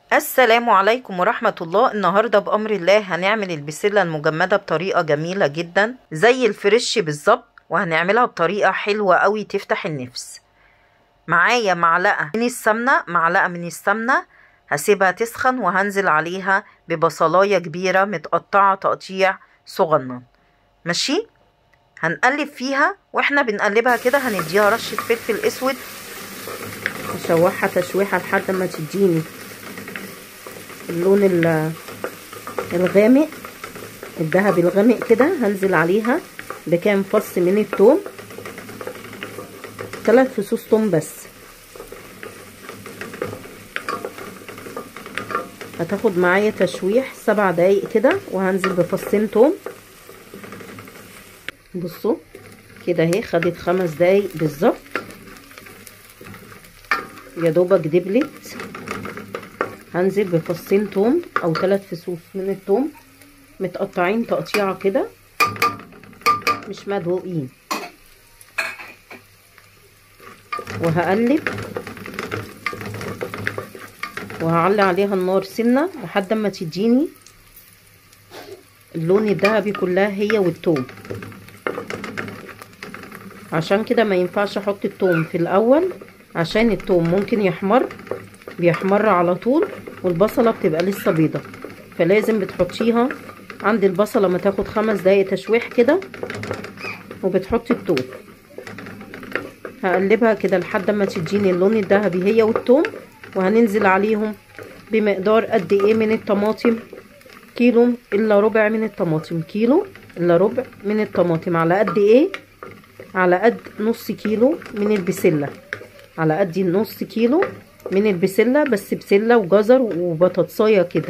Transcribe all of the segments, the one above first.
السلام عليكم ورحمة الله النهاردة بأمر الله هنعمل البسلة المجمدة بطريقة جميلة جدا زي الفريش بالظبط وهنعملها بطريقة حلوة قوي تفتح النفس معايا معلقة من السمنة معلقة من السمنة هسيبها تسخن وهنزل عليها ببصلاية كبيرة متقطعة تقطيع صغنن ماشي هنقلب فيها واحنا بنقلبها كده هنديها رشة فلفل اسود اشوحها تشويحة لحد ما تديني اللون الغامق الذهبي الغامق كده هنزل عليها بكام فص من التوم ثلاث فصوص توم بس هتاخد معايا تشويح سبع دقايق كده وهنزل بفصين توم بصوا كده اهي خدت خمس دقايق بالظبط يا دوبك دبلت هنزل بفصين توم او ثلاث فصوص من التوم متقطعين تقطيعه كده مش مدوقين وهقلب وهعلي عليها النار سنه لحد ما تديني اللون الذهبي كلها هي والثوم عشان كده ما ينفعش احط الثوم في الاول عشان الثوم ممكن يحمر بيحمر على طول والبصله بتبقى لسه بيضه فلازم بتحطيها عند البصله ما تاخد خمس دقايق تشويح كده وبتحطي الثوم هقلبها كده لحد ما تديني اللون الذهبي هي والثوم وهننزل عليهم بمقدار قد ايه من الطماطم كيلو الا ربع من الطماطم كيلو الا ربع من الطماطم على قد ايه على قد نص كيلو من البسله على قد نص كيلو من البسله بس بسله وجزر وبطاطسايه كده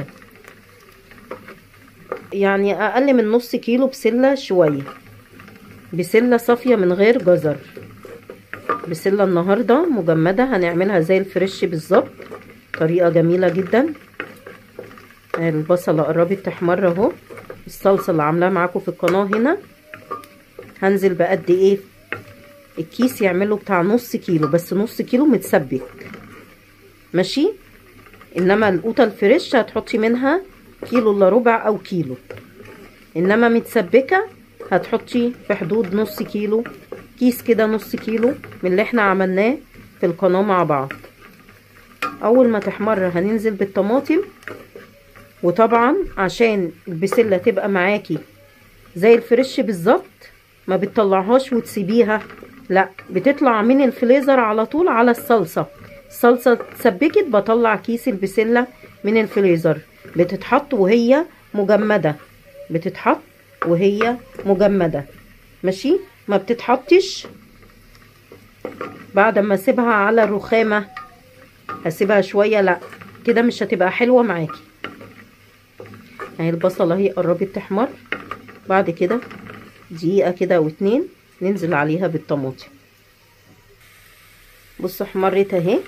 يعني اقل من نص كيلو بسله شويه بسله صافيه من غير جزر بسله النهارده مجمده هنعملها زي الفريش بالظبط طريقه جميله جدا البصله قربت تحمر اهو الصلصه اللي عاملاها معاكم في القناه هنا هنزل بقد ايه الكيس يعمله بتاع نص كيلو بس نص كيلو متسبك ماشي انما القوطه الفريش هتحطي منها كيلو الا ربع او كيلو انما متسبكه هتحطي في حدود نص كيلو كيس كده نص كيلو من اللي احنا عملناه في القناه مع بعض اول ما تحمر هننزل بالطماطم وطبعا عشان البسله تبقى معاكي زي الفريش بالظبط ما بتطلعهاش وتسيبيها لا بتطلع من الفليزر على طول على الصلصه الصلصه اتسبكت بطلع كيس البسله من الفريزر بتتحط وهي مجمده بتتحط وهي مجمده ماشي ما بتتحطش بعد ما اسيبها على الرخامه هسيبها شويه لا كده مش هتبقى حلوه معاكي اهي البصله اهي قربت تحمر بعد كده دقيقه كده او اتنين ننزل عليها بالطماطم بصوا احمرت اهي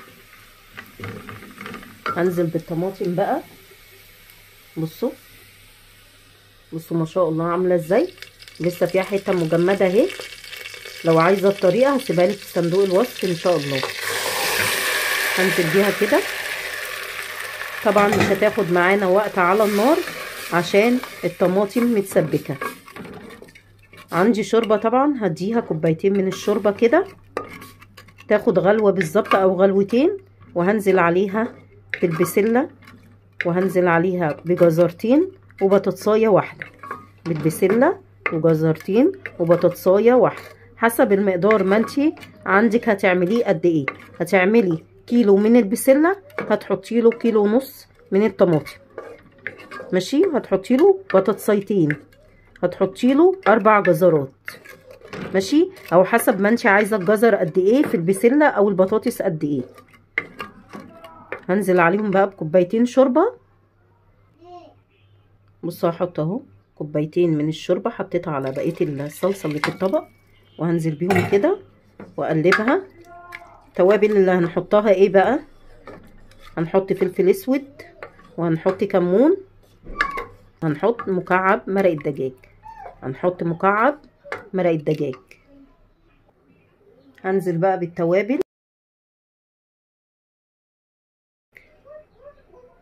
هنزل بالطماطم بقى بصوا بصوا ما شاء الله عامله ازاي لسه فيها حته مجمده اهي لو عايزه الطريقه هسيبها لك في صندوق الوصف ان شاء الله هنزل بيها كده طبعا مش هتاخد معانا وقت على النار عشان الطماطم متسبكه عندي شوربه طبعا هديها كوبايتين من الشوربه كده تاخد غلوه بالظبط او غلوتين وهنزل عليها بالبسله وهنزل عليها بجزرتين وبطاطسايه واحده بالبسله وجزرتين وبطاطسايه واحده حسب المقدار ما انتي عندك هتعمليه قد ايه هتعملي كيلو من البسله هتحطي له كيلو ونص من الطماطم ماشي هتحطي له بطاطسيتين هتحطي له اربع جزرات ماشي او حسب ما انت عايزه الجزر قد ايه في البسله او البطاطس قد ايه هنزل عليهم بقى بكوبايتين شوربه بصوا هحط اهو كوبايتين من الشوربه حطيتها على بقيه الصلصه اللي في الطبق وهنزل بيهم كده واقلبها التوابل اللي هنحطها ايه بقى هنحط فلفل اسود وهنحط كمون هنحط مكعب مرق الدجاج هنحط مكعب مرق الدجاج هنزل بقى بالتوابل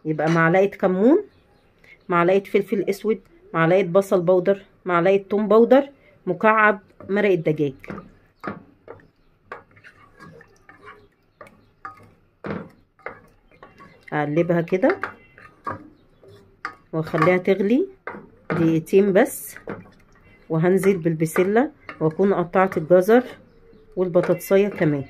يبقى معلقه كمون معلقه فلفل اسود معلقه بصل بودر معلقه توم بودر مكعب مرق الدجاج اقلبها كده واخليها تغلي دقيقتين بس وهنزل بالبسلة واكون قطعت الجزر والبطاطسية كمان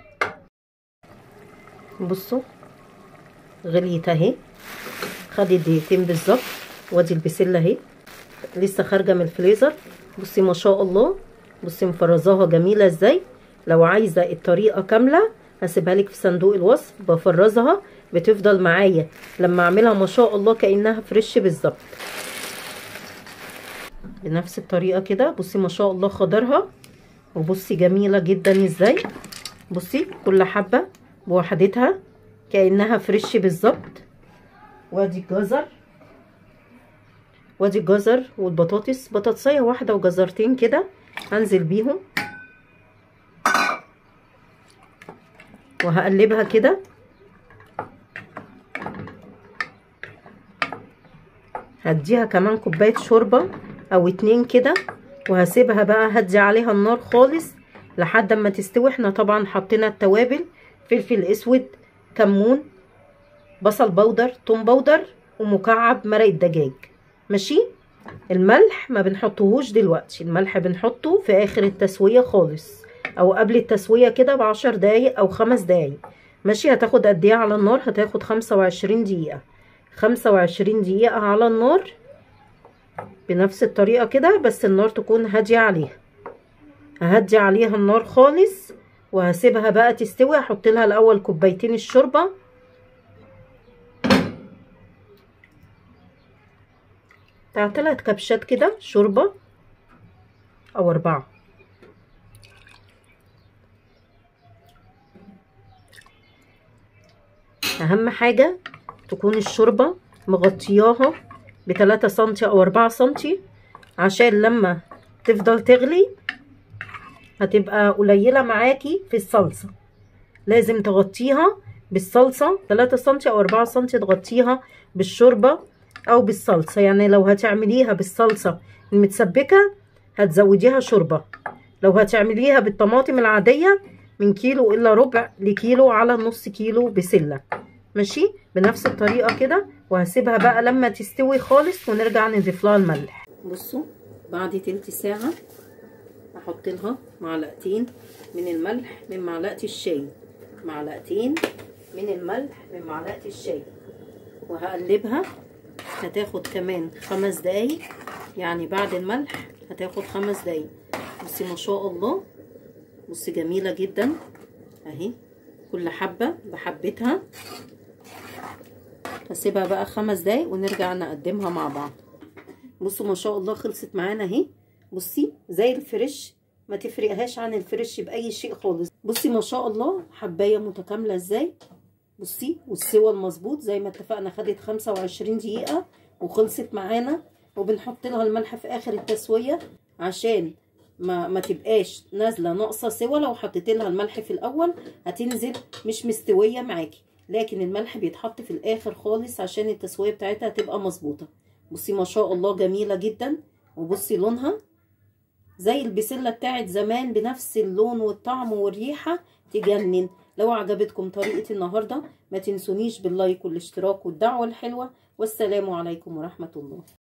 بصوا غليت اهي خدت دقيقتين بالظبط وادي البسلة اهي لسه خارجة من الفريزر بصي ما شاء الله بصي مفرزاها جميلة ازاي لو عايزة الطريقة كاملة هسيبها لك في صندوق الوصف بفرزها بتفضل معايا لما اعملها ما شاء الله كانها فريش بالظبط بنفس الطريقه كده بصي ما شاء الله خضرها وبصي جميله جدا ازاي بصي كل حبه بوحدتها كانها فريش بالظبط وادي الجزر وادي الجزر والبطاطس بطاطسيه واحده وجزرتين كده هنزل بيهم وهقلبها كده هديها كمان كوبايه شوربه او اتنين كده وهسيبها بقى هدي عليها النار خالص لحد ما تستوي احنا طبعا حطينا التوابل فلفل اسود كمون بصل بودر توم بودر ومكعب مرق الدجاج ماشي الملح ما بنحطهوش دلوقتي الملح بنحطه في اخر التسويه خالص او قبل التسويه كده بعشر دقايق او خمس دقايق ماشي هتاخد قد ايه على النار هتاخد خمسة وعشرين دقيقه خمسة وعشرين دقيقة على النار بنفس الطريقة كده بس النار تكون هادية عليها ههدي عليها النار خالص وهسيبها بقى تستوي هحط لها الاول كوبايتين الشوربة بتاع تلات كبشات كده شوربة او اربعة اهم حاجة تكون الشوربة مغطياها بتلاتة سنتي او اربعة سنتي عشان لما تفضل تغلي هتبقى قليلة معاكي في الصلصة لازم تغطيها بالصلصة تلاتة سنتي او اربعة سنتي تغطيها بالشوربة او بالصلصة يعني لو هتعمليها بالصلصة المتسبكة هتزوديها شوربة لو هتعمليها بالطماطم العادية من كيلو الا ربع لكيلو على نص كيلو بسلة ماشي بنفس الطريقة كده وهسيبها بقى لما تستوي خالص ونرجع نضيف لها الملح بصوا بعد تلت ساعة هحط لها معلقتين من الملح من معلقة الشاي معلقتين من الملح من معلقة الشاي وهقلبها هتاخد كمان خمس دقايق يعني بعد الملح هتاخد خمس دقايق بصي ما شاء الله بصي جميلة جدا اهي كل حبة بحبتها هسيبها بقى خمس دقايق ونرجع نقدمها مع بعض بصوا ما شاء الله خلصت معانا اهي بصي زي الفريش ما تفرقهاش عن الفريش باي شيء خالص بصي ما شاء الله حبايه متكامله ازاي بصي والسوى المظبوط زي ما اتفقنا خدت 25 دقيقه وخلصت معانا وبنحط لها الملح في اخر التسويه عشان ما ما تبقاش نازله ناقصه سوى لو حطيت لها الملح في الاول هتنزل مش مستويه معاكي لكن الملح بيتحط في الاخر خالص عشان التسويه بتاعتها تبقى مظبوطه بصي ما شاء الله جميله جدا وبصي لونها زي البسله بتاعت زمان بنفس اللون والطعم والريحه تجنن لو عجبتكم طريقه النهارده ما تنسونيش باللايك والاشتراك والدعوه الحلوه والسلام عليكم ورحمه الله